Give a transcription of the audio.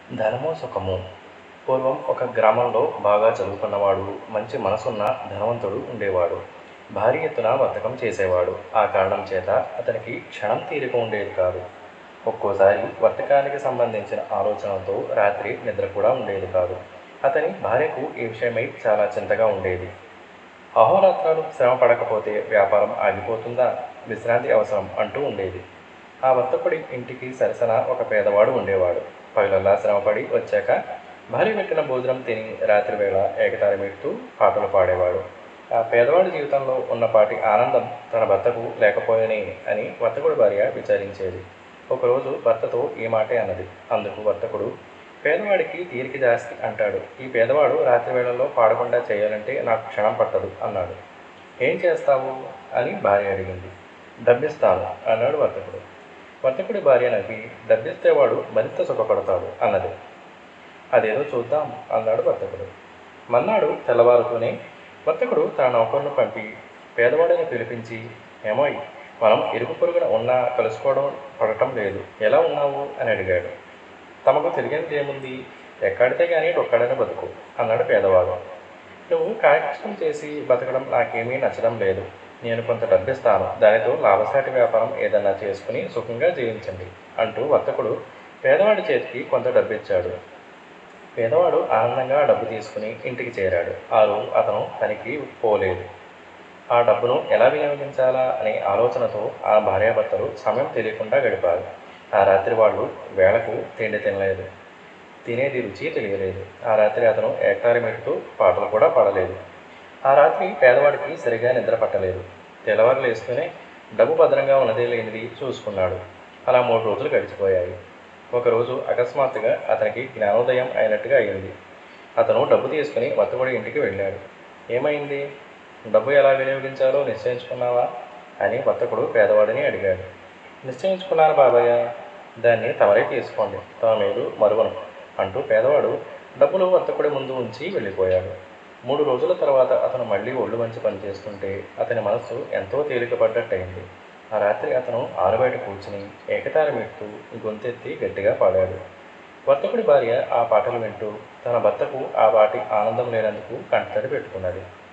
ధనము సుఖము పూర్వం ఒక గ్రామంలో బాగా చదువుకున్నవాడు మంచి మనసున్న ధనవంతుడు ఉండేవాడు భారీ ఎత్తున వర్తకం చేసేవాడు ఆ కారణం చేత అతనికి క్షణం తీరిక ఉండేది కాదు ఒక్కోసారి వర్తకానికి సంబంధించిన ఆలోచనలతో రాత్రి నిద్ర కూడా ఉండేది కాదు అతని భార్యకు ఈ విషయమై చాలా చింతగా ఉండేది అహోరాత్రాలు శ్రమ పడకపోతే వ్యాపారం ఆగిపోతుందా విశ్రాంతి అవసరం అంటూ ఉండేది ఆ వర్తకుడి ఇంటికి సరసన ఒక పేదవాడు ఉండేవాడు పగలల్లా శ్రమపడి వచ్చాక భార్య పెట్టిన భోజనం తిని రాత్రి వేళ ఏకతారి పెడుతూ పాటలు పాడేవాడు ఆ పేదవాడి జీవితంలో ఉన్నపాటి ఆనందం తన భర్తకు లేకపోయని అని వర్తకుడి భార్య విచారించేది ఒకరోజు భర్తతో ఈ మాటే అన్నది అందుకు వర్తకుడు పేదవాడికి తీరికి జాస్తి అంటాడు ఈ పేదవాడు రాత్రి వేళల్లో పాడకుండా చేయాలంటే నాకు క్షణం పట్టదు అన్నాడు ఏం చేస్తావు అని భార్య అడిగింది డబ్బిస్తాను అన్నాడు వర్తకుడు వర్తకుడి భార్య నవ్వి డబ్బిస్తే వాడు మరింత సుఖపడతాడు అన్నది అదేదో చూద్దాం అన్నాడు వర్తకుడు మన్నాడు తెల్లవారుతూనే వర్తకుడు తన నౌకర్ను పంపి పేదవాడిని పిలిపించి ఏమోయ్ మనం ఇరుగు పొరుగున ఉన్నా కలుసుకోవడం పడటం లేదు ఎలా ఉన్నావు అని అడిగాడు తమకు తెలియనిది ఏముంది ఎక్కడితే కానీ ఒక్కడనే బతుకు అన్నాడు పేదవాడు నువ్వు కాయకష్టం చేసి బతకడం నాకేమీ నచ్చడం లేదు నేను కొంత డబ్బిస్తాను దానితో లాభసాటి వ్యాపారం ఏదన్నా చేసుకుని సుఖంగా జీవించండి అంటూ వర్తకుడు పేదవాడి చేతికి కొంత డబ్బిచ్చాడు పేదవాడు ఆనందంగా డబ్బు తీసుకుని ఇంటికి చేరాడు ఆ రోజు అతను పనికి పోలేదు ఆ డబ్బును ఎలా వినియోగించాలా అనే ఆలోచనతో ఆ భార్యాభర్తలు సమయం తెలియకుండా గడిపారు ఆ రాత్రి వాళ్ళు వేళకు తిండి తినలేదు తినేది రుచి తెలియలేదు ఆ రాత్రి అతను ఏకారి మెట్టుతూ పాటలు కూడా పాడలేదు ఆ రాత్రి పేదవాడికి సరిగా నిద్ర పట్టలేదు తెల్లవారు లేస్తూనే డబ్బు భద్రంగా ఉన్నదే లేనిది చూసుకున్నాడు అలా మూడు రోజులు గడిచిపోయాయి ఒకరోజు అకస్మాత్తుగా అతనికి జ్ఞానోదయం అయినట్టుగా అయింది అతను డబ్బు తీసుకుని వర్తకుడి ఇంటికి వెళ్ళాడు ఏమైంది డబ్బు ఎలా వినియోగించాలో నిశ్చయించుకున్నావా అని వర్తకుడు పేదవాడిని అడిగాడు నిశ్చయించుకున్నాను బాబాయ్య దాన్ని తమరే తీసుకోండి తమ మీరు మరువను అంటూ పేదవాడు డబ్బులు వర్తకుడి ముందు ఉంచి వెళ్ళిపోయాడు మూడు రోజుల తర్వాత అతను మళ్ళీ ఒళ్ళు మంచి పనిచేస్తుంటే అతని మనస్సు ఎంతో తేలికపడ్డట్టయింది ఆ రాత్రి అతను ఆరుబయట కూర్చుని ఏకతార మెట్టు గొంతెత్తి గట్టిగా పాడాడు వర్తకుడి భార్య ఆ పాటలు వింటూ తన భర్తకు ఆ వాటి ఆనందం లేనందుకు కంటతడి పెట్టుకున్నది